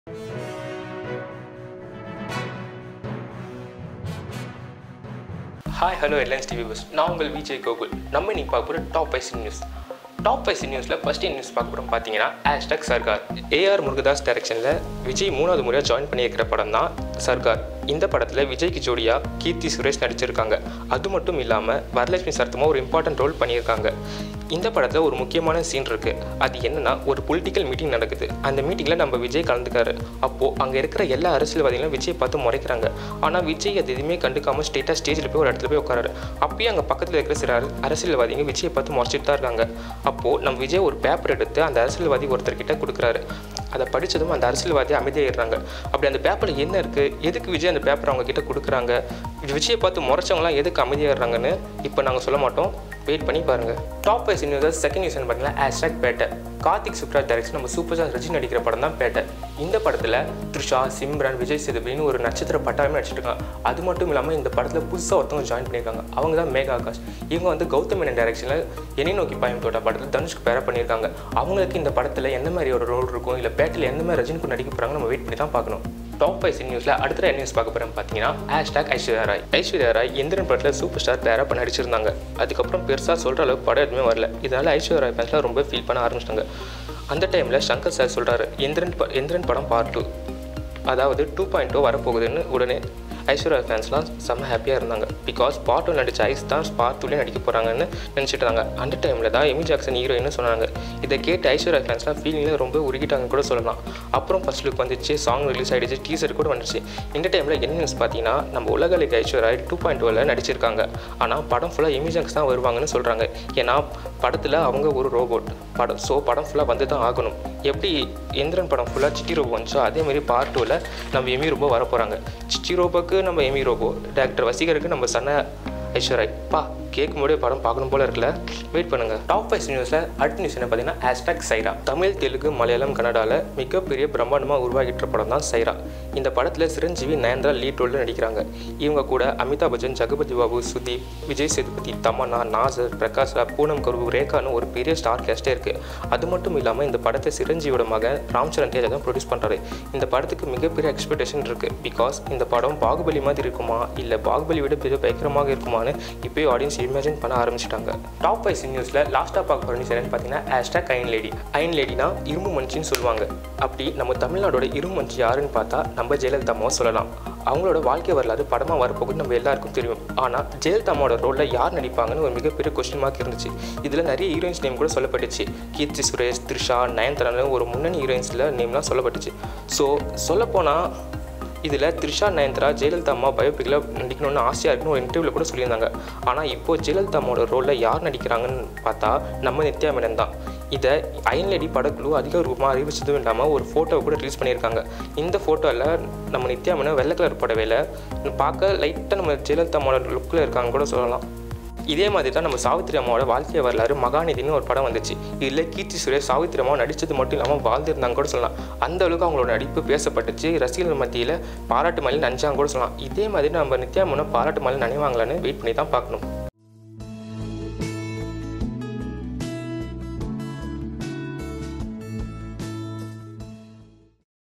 hi hello headlines TV buzz நான் உங்கள் விஜய் கோகுல் நம்ம இன்னைக்கு பார்க்க போகிற top five news top five நியூஸில் ஃபஸ்ட் நியூஸ் பார்க்க போகிறோம் பார்த்தீங்கன்னா ஹேஷ்டாக் சர்கார் ஏஆர் முருகதாஸ் டைரக்ஷனில் விஜய் மூணாவது முறையாக ஜாயின் பண்ணியிருக்கிற படம் தான் சர்கார் இந்த படத்தில் விஜய்க்கு ஜோடியாக கீர்த்தி சுரேஷ் நடிச்சிருக்காங்க அது மட்டும் இல்லாமல் வரலட்சுமி சரத்தமாக ஒரு இம்பார்ட்டன்ட் ரோல் பண்ணியிருக்காங்க இந்த படத்தில் ஒரு முக்கியமான சீன் இருக்குது அது என்னன்னா ஒரு பொலிட்டிக்கல் மீட்டிங் நடக்குது அந்த மீட்டிங்கில் நம்ம விஜய் கலந்துக்காரு அப்போது அங்கே இருக்கிற எல்லா அரசியல்வாதிகளும் விஜய் பார்த்து முறைக்கிறாங்க ஆனால் விஜய் அது எதுவுமே கண்டுக்காம ஸ்ட்ரெயிட்டாக ஸ்டேஜில் போய் ஒரு இடத்துல போய் உட்காராரு அப்பயும் அங்கே பக்கத்தில் இருக்கிற சில அர- அரசியல்வாதிங்க விஜயை பார்த்து முறைச்சிட்டு தான் இருக்காங்க அப்போது நம்ம விஜய் ஒரு பேப்பர் எடுத்து அந்த அரசியல்வாதி ஒருத்தர்கிட்ட கொடுக்குறாரு அதை படித்ததும் அந்த அரசியல்வாதி அமைதியாயிடுறாங்க அப்படி அந்த பேப்பரில் என்ன இருக்குது எதுக்கு விஜய் அந்த பேப்பர் அவங்க கிட்ட கொடுக்குறாங்க விஜயை பார்த்து முறைச்சவங்களாம் எதுக்கு அமைதியாடுறாங்கன்னு இப்போ நாங்கள் சொல்ல மாட்டோம் வெயிட் பண்ணி பாருங்கள் top five news second news பார்த்தீங்கன்னா ஹேஷ்டாக் பேட்டை கார்த்திக் சுப்ராஜ் டைரக்ஷன் நம்ம சூப்பர் ஸ்டார் ரஜினி நடிக்கிற படம் தான் பேட்டை இந்த படத்தில் த்ரிஷா சிம்ரன் விஜய் சேதுபதினு ஒரு நட்சத்திர பட்டாளமே நடிச்சிருக்காங்க அது மட்டும் இல்லாமல் இந்த படத்தில் புதுசாக ஒருத்தவங்க ஜாயின் பண்ணியிருக்காங்க அவங்க தான் மேகா ஆகாஷ் இவங்க வந்து கௌதம் மேனன் டைரக்ஷனில் என்னை நோக்கி பாயம் தோட்ட படத்தில் தனுஷ்க்கு பேர பண்ணியிருக்காங்க அவங்களுக்கு இந்த படத்தில் எந்த மாதிரி ஒரு ரோல் இருக்கும் இல்லை பேட்டில் எந்த மாதிரி ரஜினிக்கு நடிக்க போகிறாங்க நம்ம வெயிட் பண்ணி தான் பார்க்கணும் டாப் ஃபைவ் நியூஸில் அடுத்த என்ன நியூஸ் பார்க்க போகிறோம் பார்த்தீங்கன்னா ஹேஷ்டாக் ஐஸ்வர்யா ராய் ஐஸ்வர்யா ராய் எந்திரன் படத்தில் சூப்பர் ஸ்டார் பேரா பண்ண நடிச்சிருந்தாங்க அதுக்கப்புறம் பெருசாக சொல்கிற அளவுக்கு படம் எதுவுமே வரல இதனால் ஐஸ்வர்யா ராய் ஃபேன்ஸ்லாம் ரொம்ப ஃபீல் பண்ண ஆரம்பிச்சிட்டாங்க அந்த டைமில் சங்கர் சார் சொல்கிறாரு எந்திரன் ப எந்திரன் படம் பார்ட் டூ அதாவது டூ பாயிண்ட் டூ வரப்போகுதுன்னு உடனே ஐஸ்வர்யா ஃபேன்ஸ்லாம் செம்ம ஹாப்பியாக இருந்தாங்க பிகாஸ் பார்ட் டூ நடிச்ச ஐஸ் தான் பார்ட் டூலேயே நடிக்க போகிறாங்கன்னு நினச்சிட்டு இருந்தாங்க அந்த டைமில் தான் எமி ஜாக்சன் ஹீரோயின்னு சொன்னாங்க இதை கேட்டு ஐஸ்வர்யா ஃபேன்ஸ்லாம் ஃபீலிங்கில் ரொம்ப உருகிட்டாங்க கூட சொல்லலாம் அப்புறம் ஃபர்ஸ்ட் லுக் வந்துச்சு சாங் ரிலீஸ் ஆகிடுச்சு டீசர் கூட வந்துச்சு இந்த டைமில் என்ன நியூஸ் பார்த்தீங்கன்னா நம்ம உலகலைக்கு ஐஸ்வர்யா டூ பாயிண்ட் டூவில் நடிச்சிருக்காங்க ஆனால் படம் ஃபுல்லாக எமி ஜாக்ஸ் தான் வருவாங்கன்னு சொல்கிறாங்க ஏன்னா படத்தில் அவங்க ஒரு ரோபோட் படம் ஸோ படம் ஃபுல்லாக வந்து தான் ஆகணும் எப்படி எந்திரன் படம் ஃபுல்லாக சிட்டி ரோபோ வந்துச்சோ அதே மாதிரி பார்ட் டூவில் நம்ம எமி ரோபோ வர போகிறாங்க சிட்டி ரோபோக்கு நம்ம எமி ரோபோ டேரக்டர் வசீகருக்கு நம்ம சன்ன ஐஸ்வர்யா பா கேட்கும் போதே படம் பார்க்கணும் போல இருக்குல்ல வெயிட் பண்ணுங்க டாப் ஃபைவ் நியூஸில் அடுத்த நியூஸ் என்ன பார்த்தீங்கன்னா ஹேஷ்டாக் சைரா தமிழ் தெலுங்கு மலையாளம் கன்னடாவில் மிகப்பெரிய பிரம்மாண்டமாக உருவாகிட்ட படம் தான் சைரா இந்த படத்தில் சிரஞ்சீவி நயன்தரா லீட் ரோலில் நடிக்கிறாங்க இவங்க கூட அமிதாப் பச்சன் ஜெகபதி பாபு சுதீப் விஜய் சேதுபதி தமன்னா நாசர் பிரகாஷ் ராவ் பூனம் கரு ரேகான்னு ஒரு பெரிய ஸ்டார் கேஸ்டே இருக்குது அது மட்டும் இல்லாமல் இந்த படத்தை சிரஞ்சீவியோட மகன் ராம் சரண் தேஜா தான் ப்ரொடியூஸ் பண்ணுறாரு இந்த படத்துக்கு மிகப்பெரிய எக்ஸ்பெக்டேஷன் இருக்குது பிகாஸ் இந்த படம் பாகுபலி மாதிரி இருக்குமா இல்லை பாகுபலி விட பெரிய பயங்கரமாக இருக்குமான்னு இப்போயே ஆடியன்ஸ் இமேஜின் பண்ண ஆரம்பிச்சிட்டாங்க டாப் ஃபைவ் நியூஸில் லாஸ்ட்டாக பார்க்க போகிற நியூஸ் என்னன்னு பார்த்தீங்கன்னா ஹேஷ்டாக் அயன் லேடி அயன் லேடினா இரும்பு மனுச்சின்னு சொல்லுவாங்க அப்படி நம்ம தமிழ்நாடோட இரும்பு மனுச்சி யாருன்னு பார்த்தா நம்ம ஜெயலலிதா அம்மாவை சொல்லலாம் அவங்களோட வாழ்க்கை வரலாறு படமாக வரப்போகுது நம்ம எல்லாருக்கும் தெரியும் ஆனால் ஜெயலலிதா அம்மாவோட ரோலில் யார் நடிப்பாங்கன்னு ஒரு மிகப்பெரிய கொஸ்டின் மார்க் இருந்துச்சு இதில் நிறைய ஹீரோயின்ஸ் நேம் கூட சொல்லப்பட்டுச்சு கீர்த்தி சுரேஷ் த்ரிஷா நயன்தாரான்னு ஒரு முன்னணி ஹீரோயின்ஸில் நேம்லாம் சொல்லப்பட்டுச்சு ஸோ சொல்லப்போனால் இதில் த்ரிஷா நயன்தரா ஜெயலலிதா அம்மா பயோபிக்கில் நடிக்கணும்னு ஆசையாக இருக்குன்னு ஒரு இன்டர்வியூவில் கூட சொல்லியிருந்தாங்க ஆனால் இப்போ ஜெயலலிதா அம்மாவோட ரோலில் யார் நடிக்கிறாங்கன்னு பார்த்தா நம்ம நித்யா மேனன் தான் இதை அயன்லேடி படக்குழு அதிகாரமாக அறிவிச்சதும் இல்லாமல் ஒரு ஃபோட்டோவை கூட ரிலீஸ் பண்ணியிருக்காங்க இந்த ஃபோட்டோவில் நம்ம நித்யா மேனன் வெள்ளை கலர் புடவையில் பார்க்க லைட்டாக நம்ம ஜெயலலிதா அம்மாவோட லுக்கில் இருக்காங்க கூட சொல்லலாம் இதே மாதிரி தான் நம்ம சாவித்திரி அம்மாவோட வாழ்க்கை வரலாறு மகாநிதினு ஒரு படம் வந்துச்சு இதில் கீர்த்தி சுரேஷ் சாவித்திரி அம்மா நடித்தது மட்டும் இல்லாமல் வாழ்ந்திருந்தாங்க கூட சொல்லலாம் அந்த அளவுக்கு அவங்களோட நடிப்பு பேசப்பட்டுச்சு ரசிகர்கள் மத்தியில் பாராட்டு மலையில் நஞ்சாங்க கூட சொல்லலாம் இதே மாதிரி நம்ம நித்யா முன்ன பாராட்டு மலையில் நினைவாங்களான்னு வெயிட் பண்ணி தான் பார்க்கணும்